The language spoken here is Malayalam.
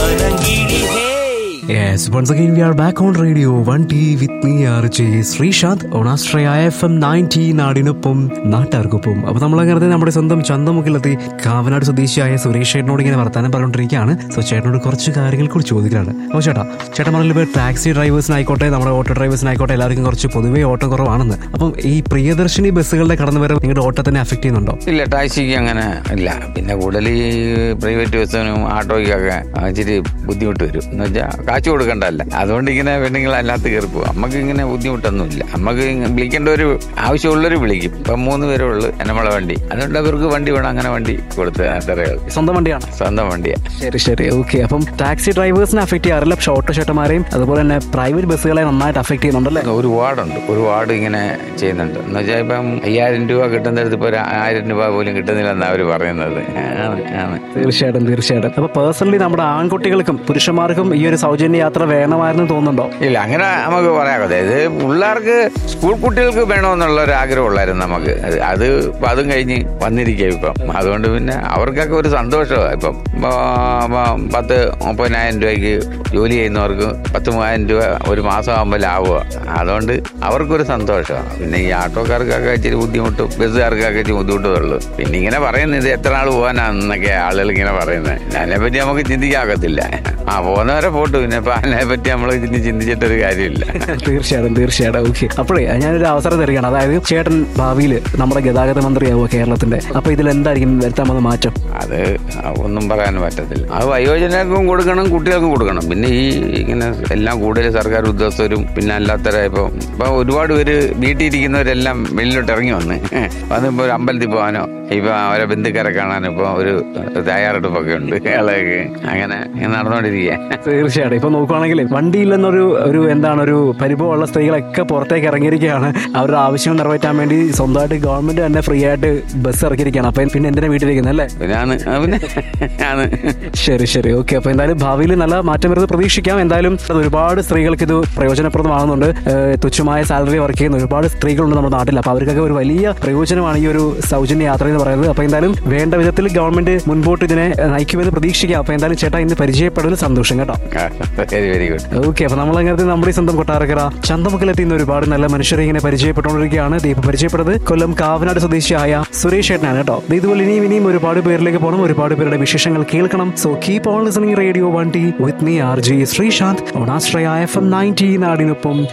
മാനങ്കിഴി hey Yes, once again we are back on radio 1T with me RJ Sreesanth on Astraya FM 90 നാടിനൊപ്പം നാട്ടുകാർക്കൊപ്പം അപ്പൊ നമ്മളങ്ങനെ നമ്മുടെ സ്വന്തം ചന്തമുക്കിലെത്തി കാവനാട് സ്വദേശിയായ സുരേഷ് ചേട്ടനോട് ഇങ്ങനെ വർത്താനം പറഞ്ഞുകൊണ്ടിരിക്കുകയാണ് സോ ചേട്ടനോട് കുറച്ച് കാര്യങ്ങൾ കൂടി ചോദിക്കുകയാണ് അപ്പോൾ ചേട്ടാ ചേട്ടൻ പറഞ്ഞില്ല ഇപ്പോൾ ടാക്സി ഡ്രൈവേഴ്സിനായിക്കോട്ടെ നമ്മുടെ ഓട്ടോ ഡ്രൈവേഴ്സിനായിക്കോട്ടെ എല്ലാവർക്കും കുറച്ച് പൊതുവേ ഓട്ടം കുറവാണെന്ന് അപ്പം ഈ പ്രിയദർശിനി ബസ്സുകളുടെ കടന്നു വരവ് നിങ്ങളുടെ ഓട്ടത്തിനെ അഫക്ട് ചെയ്യുന്നുണ്ടോ ഇല്ല ടാക്സിക്ക് അങ്ങനെ ഇല്ല പിന്നെ കൂടുതൽ ഈ പ്രൈവറ്റ് ബസ്സിനും ആട്ടോയ്ക്കൊക്കെ ഇച്ചിരി ബുദ്ധിമുട്ട് വരും എന്ന് വെച്ചാൽ കാശ് കൊടുക്കണ്ടല്ല അതുകൊണ്ട് ഇങ്ങനെ പെണ്ണുങ്ങൾ അതിനകത്ത് കയറി പോകും നമുക്ക് ഇങ്ങനെ ബുദ്ധിമുട്ടൊന്നുമില്ല നമുക്ക് വിളിക്കേണ്ട ഒരു ആവശ്യമുള്ളവർ വിളിക്കും ഇപ്പം മൂന്ന് പേരേ ഉള്ളു നമ്മളെ വണ്ടി അതുകൊണ്ട് അവർക്ക് വണ്ടി വേണം അങ്ങനെ വണ്ടി കൊടുത്ത് അത്രയേ ഉള്ളൂ സ്വന്തം വണ്ടിയാണ് സ്വന്തം വണ്ടിയാ ശരി ശരി ഓക്കെ അപ്പം ടാക്സി ഡ്രൈവേഴ്സിനെ അഫക്ട് ചെയ്യാറില്ല പക്ഷേ ഓട്ടോ ചേട്ടന്മാരെയും അതുപോലെ തന്നെ പ്രൈവറ്റ് ബസ്സുകളെ നന്നായിട്ട് അഫക്ട് ചെയ്യുന്നുണ്ടല്ലേ ഒരു വാർഡുണ്ട് ഒരു വാർഡ് ഇങ്ങനെ ചെയ്യുന്നുണ്ട് എന്ന് വെച്ചാൽ ഇപ്പം അയ്യായിരം രൂപ കിട്ടുന്നിടത്ത് ഇപ്പോൾ ഒരു ആയിരം രൂപ പോലും കിട്ടുന്നില്ലെന്നാണ് അവർ പറയുന്നത് ആണ് ആണ് തീർച്ചയായിട്ടും തീർച്ചയായിട്ടും അപ്പൊ പേഴ്സണലി നമ്മുടെ ആൺകുട്ടികൾക്കും പുരുഷന്മാർക്കും ഈ ഒരു സൗജന്യ യാത്ര വേണമായിരുന്നു തോന്നുന്നുണ്ടോ ഇല്ല അങ്ങനെ നമുക്ക് പറയാതെ ഇത് പിള്ളേർക്ക് സ്കൂൾ കുട്ടികൾക്ക് വേണമെന്നുള്ള ഒരു ആഗ്രഹം ഉള്ളായിരുന്നു നമുക്ക് അത് അത് ഇപ്പം അതും കഴിഞ്ഞ് വന്നിരിക്കുക ഇപ്പം അതുകൊണ്ട് പിന്നെ അവർക്കൊക്കെ ഒരു സന്തോഷമാണ് ഇപ്പം ആ, ആ, പത്ത് മുപ്പതിനായിരം രൂപയ്ക്ക് ജോലി ചെയ്യുന്നവർക്ക് പത്ത് മൂവായിരം രൂപ ഒരു മാസം ആകുമ്പോൾ ലാഭമാണ് അതുകൊണ്ട് അവർക്കൊരു സന്തോഷമാണ് പിന്നെ ഈ ആട്ടോക്കാർക്കൊക്കെ ഇച്ചിരി ബുദ്ധിമുട്ടും ബസ്സുകാർക്കൊക്കെ ഇച്ചിരി ബുദ്ധിമുട്ടുള്ളൂ പിന്നെ ഇങ്ങനെ പറയുന്നത് ഇത് എത്ര നാൾ പോകാനാന്നൊക്കെ ആളുകൾ ഇങ്ങനെ പറയുന്നത് അതിനെപ്പറ്റി നമുക്ക് ചിന്തിക്കാക്കത്തില്ല ആ പോകുന്നവരെ പോട്ടു പിന്നെ ഇപ്പം അതിനെപ്പറ്റി നമ്മൾ ഇതിന് ചിന്തിച്ചിട്ടൊരു കാര്യമില്ല തീർച്ചയായിട്ടും തീർച്ചയായിട്ടും ഓക്കെ അപ്പോഴേ ഞാനൊരു അവസരം തരികയാണ് അതായത് ചേട്ടൻ ഭാവിയിൽ നമ്മുടെ ഗതാഗത മന്ത്രിയാവുക കേരളത്തിന്റെ അപ്പൊ ഇതിൽ എന്തായിരിക്കും വരുത്താൻ പോകുന്ന മാറ്റം അത് ഒന്നും പറയാൻ പറ്റത്തില്ല അത് വയോജനർക്കും കൊടുക്കണം കുട്ടികൾക്കും കൊടുക്കണം പിന്നെ ഈ ഇങ്ങനെ എല്ലാം കൂടുതൽ സർക്കാർ ഉദ്യോഗസ്ഥരും പിന്നെ അല്ലാത്തവരെ ഇപ്പം ഇപ്പൊ ഒരുപാട് പേര് വീട്ടിൽ ഇരിക്കുന്നവരെല്ലാം വെളിയിലോട്ട് ഇറങ്ങി വന്ന് വന്നിപ്പോ ഒരു അമ്പലത്തിൽ പോകാനോ ഇപ്പൊ അവരെ ബന്ധുക്കാരെ കാണാനോ ഇപ്പൊ ഒരു തയ്യാറെടുപ്പൊക്കെ ഉണ്ട് ആളൊക്കെ അങ്ങനെ നടന്നുകൊണ്ടിരിക്കുക തീർച്ചയായിട്ടും ഇപ്പൊ നോക്കുവാണെങ്കിൽ വണ്ടിയില്ലെന്നൊരു ഒരു എന്താണ് ഒരു പരിഭവമുള്ള സ്ത്രീകളൊക്കെ പുറത്തേക്ക് ഇറങ്ങിയിരിക്കുകയാണ് അവരുടെ ആവശ്യം നിറവേറ്റാൻ വേണ്ടി സ്വന്തമായിട്ട് ഗവൺമെന്റ് തന്നെ ഫ്രീ ആയിട്ട് ബസ് ഇറക്കിയിരിക്കുകയാണ് അപ്പൊ പിന്നെ എന്തിനാ വീട്ടിലിരിക്കുന്നത് അല്ലേ പിന്നെ ആണ് ആ, പിന്നെ ആണ് ശരി ശരി ഓക്കെ അപ്പൊ എന്തായാലും ഭാവിയിൽ നല്ല മാറ്റം വരുന്നത് പ്രതീക്ഷിക്കാം എന്തായാലും അത് ഒരുപാട് സ്ത്രീകൾക്ക് ഇത് പ്രയോജനപ്രദമാകുന്നുണ്ട് ഏഹ് തുച്ഛമായ സാലറി വർക്ക് ചെയ്യുന്ന ഒരുപാട് സ്ത്രീകളുണ്ട് നമ്മുടെ നാട്ടിൽ അപ്പൊ അവർക്കൊക്കെ ഒരു വലിയ പ്രയോജനമാണ് ഈ ഒരു സൗജന്യ യാത്ര എന്ന് പറയുന്നത് അപ്പൊ എന്തായാലും വേണ്ട വിധത്തിൽ ഗവൺമെന്റ് മുൻപോട്ട് ഇതിനെ നയിക്കുമെന്ന് പ്രതീക്ഷിക്കാം അപ്പൊ എന്തായാലും ചേട്ടാ ഇന്ന് പരിചയപ്പെടുന്നതിൽ സന്തോഷം കേട്ടോ വെരി വെരി ഗുഡ് ഓക്കെ അപ്പൊ നമ്മൾ അങ്ങനത്തെ നമ്മുടെ ഈ സ്വന്തം കൊട്ടാരക്കര ചന്തമുക്കിലെത്തി ഇന്ന് ഒരുപാട് നല്ല മനുഷ്യരെ ഇങ്ങനെ പരിചയപ്പെട്ടുകൊണ്ടിരിക്കുകയാണ് ദീപ പരിചയപ്പെട്ടത് കൊല്ലം കാവനാട് സ്വദേശിയായ സുരേഷ് ചേട്ടനാണ് കേട്ടോ ദേ ഇതുപോലെ ഇനിയും ഇനിയും ഒരുപാട് പേരിലേക്ക് പോകണം ഒരുപാട് പേരുടെ വിശേഷങ്ങൾ കേൾക്കണം so keep on listening radio one T with me R J Sreesanth on Ashraya F M ninety നാടിനൊപ്പം